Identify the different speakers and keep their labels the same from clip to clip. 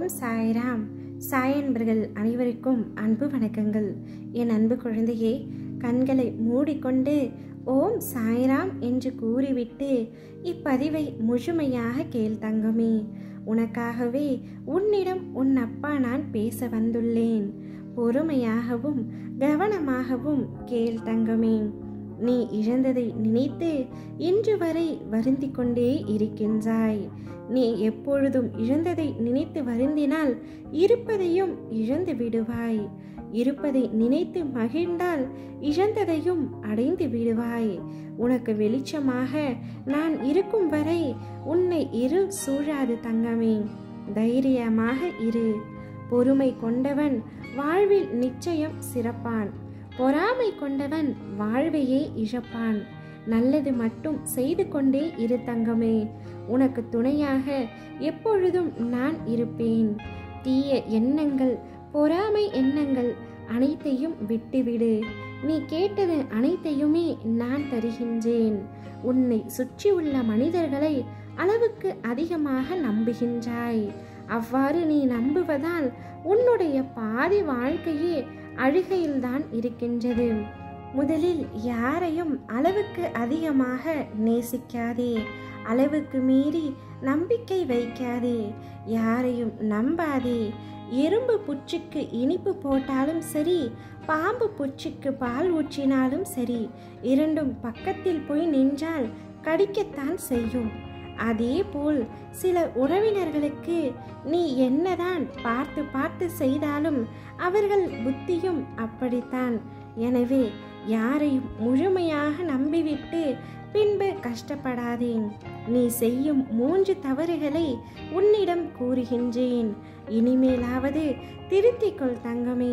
Speaker 1: ஓம் சாய்ராம் சாய் அன்பர்கள் அனைவருக்கும் அன்பு வணக்கங்கள் என் அன்பு குழந்தையே கண்களை மூடிக்கொண்டு ஓம் சாய்ராம் என்று கூறிவிட்டு இப்பதிவை முழுமையாக கேள் தங்கமே உனக்காகவே உன்னிடம் உன் அப்பா நான் பேச வந்துள்ளேன் பொறுமையாகவும் கவனமாகவும் கேள் தங்கமே நீ இழந்ததை நினைத்து இன்று வரை வருந்திக் கொண்டே இருக்கின்றாய் நீ எப்பொழுதும் இழந்ததை நினைத்து வருந்தினால் இருப்பதையும் இழந்து விடுவாய் இருப்பதை நினைத்து மகிழ்ந்தால் இழந்ததையும் அடைந்து விடுவாய் உனக்கு வெளிச்சமாக நான் இருக்கும் வரை உன்னை இருள் சூழாது தங்கமே தைரியமாக இரு பொறுமை கொண்டவன் வாழ்வில் நிச்சயம் சிறப்பான் பொறாமை கொண்டவன் வாழ்வையே இழப்பான் நல்லது மட்டும் செய்து கொண்டே இரு தங்கமே உனக்கு துணையாக எப்பொழுதும் நான் இருப்பேன் தீய எண்ணங்கள் பொறாமை எண்ணங்கள் அனைத்தையும் விட்டுவிடு நீ கேட்டது அனைத்தையுமே நான் தருகின்றேன் உன்னை சுற்றியுள்ள மனிதர்களை அளவுக்கு அதிகமாக நம்புகின்றாய் அவ்வாறு நீ நம்புவதால் உன்னுடைய பாதி வாழ்க்கையே அழுகையில்தான் இருக்கின்றது முதலில் யாரையும் அளவுக்கு அதிகமாக நேசிக்காதே அளவுக்கு மீறி நம்பிக்கை வைக்காதே யாரையும் நம்பாதே எறும்பு புற்றுக்கு இனிப்பு போட்டாலும் சரி பாம்பு புற்றுக்கு பால் ஊற்றினாலும் சரி இரண்டும் பக்கத்தில் போய் நின்றால் கடிக்கத்தான் செய்யும் அதே போல் சில உறவினர்களுக்கு நீ என்னதான் பார்த்து பார்த்து செய்தாலும் அவர்கள் புத்தியும் அப்படித்தான் எனவே யாரையும் முழுமையாக நம்பிவிட்டு பின்பு கஷ்டப்படாதேன் நீ செய்யும் மூன்று தவறுகளை உன்னிடம் கூறுகின்றேன் இனிமேலாவது திருத்திக்கொள் தங்கமே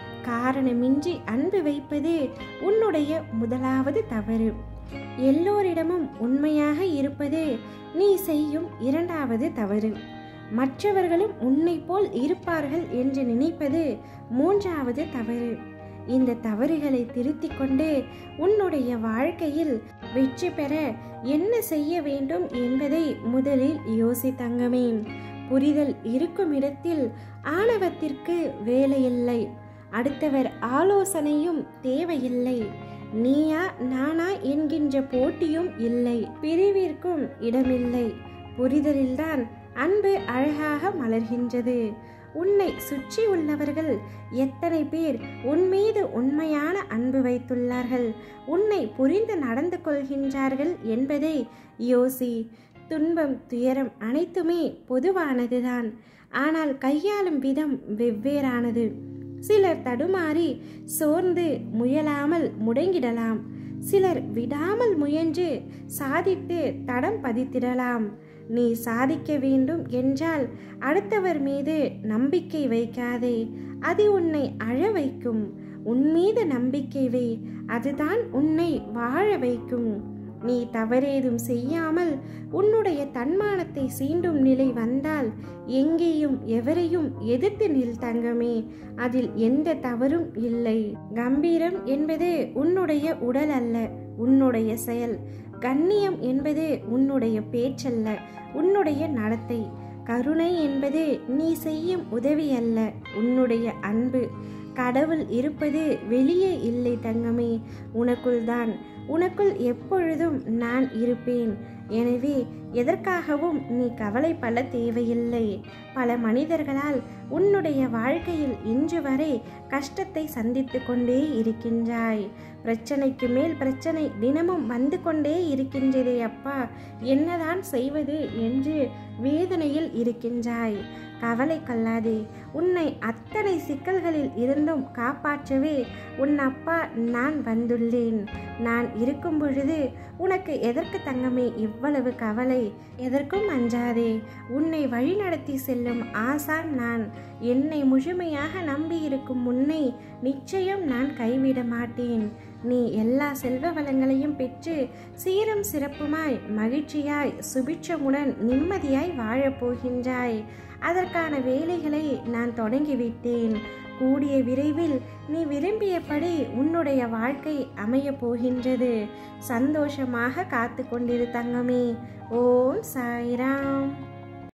Speaker 1: காரணமின்றி அன்பு வைப்பது உன்னுடைய முதலாவது தவறு எல்லோரிடமும் உண்மையாக இருப்பது நீ செய்யும் இரண்டாவது தவறு மற்றவர்களும் உன்னை போல் இருப்பார்கள் என்று நினைப்பது மூன்றாவது தவறு இந்த தவறுகளை திருத்திக் கொண்டு உன்னுடைய வாழ்க்கையில் வெற்றி பெற என்ன செய்ய வேண்டும் என்பதை முதலில் யோசித்தங்கமே புரிதல் இருக்கும் இடத்தில் ஆணவத்திற்கு வேலையில்லை அடுத்தவர் ஆலோசனையும் தேவையில்லை நீயா நானா என்கின்ற போட்டியும் இல்லை பிரிவிற்கும் இடமில்லை புரிதலில்தான் அன்பு அழகாக மலர்கின்றது உன்னை சுற்றி உள்ளவர்கள் எத்தனை பேர் உன் மீது உண்மையான அன்பு வைத்துள்ளார்கள் உன்னை புரிந்து நடந்து கொள்கின்றார்கள் என்பதை யோசி துன்பம் துயரம் அனைத்துமே பொதுவானதுதான் ஆனால் கையாளும் விதம் வெவ்வேறானது சிலர் தடுமாறி சோர்ந்து முயலாமல் முடங்கிடலாம் சிலர் விடாமல் முயன்று சாதித்து தடம் பதித்திடலாம் நீ சாதிக்க வேண்டும் என்றால் அடுத்தவர் மீது நம்பிக்கை வைக்காதே அது உன்னை அழ வைக்கும் உன் மீது நம்பிக்கை வை அதுதான் உன்னை வாழ வைக்கும் நீ தவறேதும் செய்யாமல் உன்னுடைய தன்மானத்தை சீண்டும் நிலை வந்தால் எங்கேயும் எவரையும் எதிர்த்து நில் தங்கமே அதில் எந்த தவறும் இல்லை கம்பீரம் என்பது உன்னுடைய உடல் அல்ல உன்னுடைய செயல் கண்ணியம் என்பது உன்னுடைய பேச்சல்ல உன்னுடைய நடத்தை கருணை என்பது நீ செய்யும் உதவி அல்ல உன்னுடைய அன்பு கடவுள் இருப்பது வெளியே இல்லை தங்கமே உனக்குள் தான் உனக்குள் எப்பொழுதும் நான் இருப்பேன் எனவே எதற்காகவும் நீ கவலைப்பட தேவையில்லை பல மனிதர்களால் உன்னுடைய வாழ்க்கையில் இன்று வரை கஷ்டத்தை சந்தித்து கொண்டே இருக்கின்றாய் பிரச்சனைக்கு மேல் பிரச்சனை தினமும் வந்து கொண்டே இருக்கின்றதே அப்பா என்னதான் செய்வது என்று வேதனையில் இருக்கின்றாய் கவலை கொள்ளாதே உன்னை அத்தனை சிக்கல்களில் இருந்தும் காப்பாற்றவே உன் அப்பா நான் வந்துள்ளேன் நான் இருக்கும் பொழுது உனக்கு எதற்கு தங்கமே இவ்வளவு கவலை எதற்கும் அஞ்சாதே உன்னை வழிநடத்தி செல்லும் ஆசான் நான் என்னை முழுமையாக நம்பியிருக்கும் உன்னை நிச்சயம் நான் கைவிட மாட்டேன் நீ எல்லா செல்வ வளங்களையும் பெற்று சீரம் சிறப்புமாய் மகிழ்ச்சியாய் சுபிட்சமுடன் நிம்மதியாய் வாழப்போகின்றாய் அதற்கான வேலைகளை நான் தொடங்கிவிட்டேன் கூடிய விரைவில் நீ விரும்பியபடி உன்னுடைய வாழ்க்கை அமைய போகின்றது சந்தோஷமாக காத்து கொண்டிரு தங்கமே ஓம் சாய்ராம்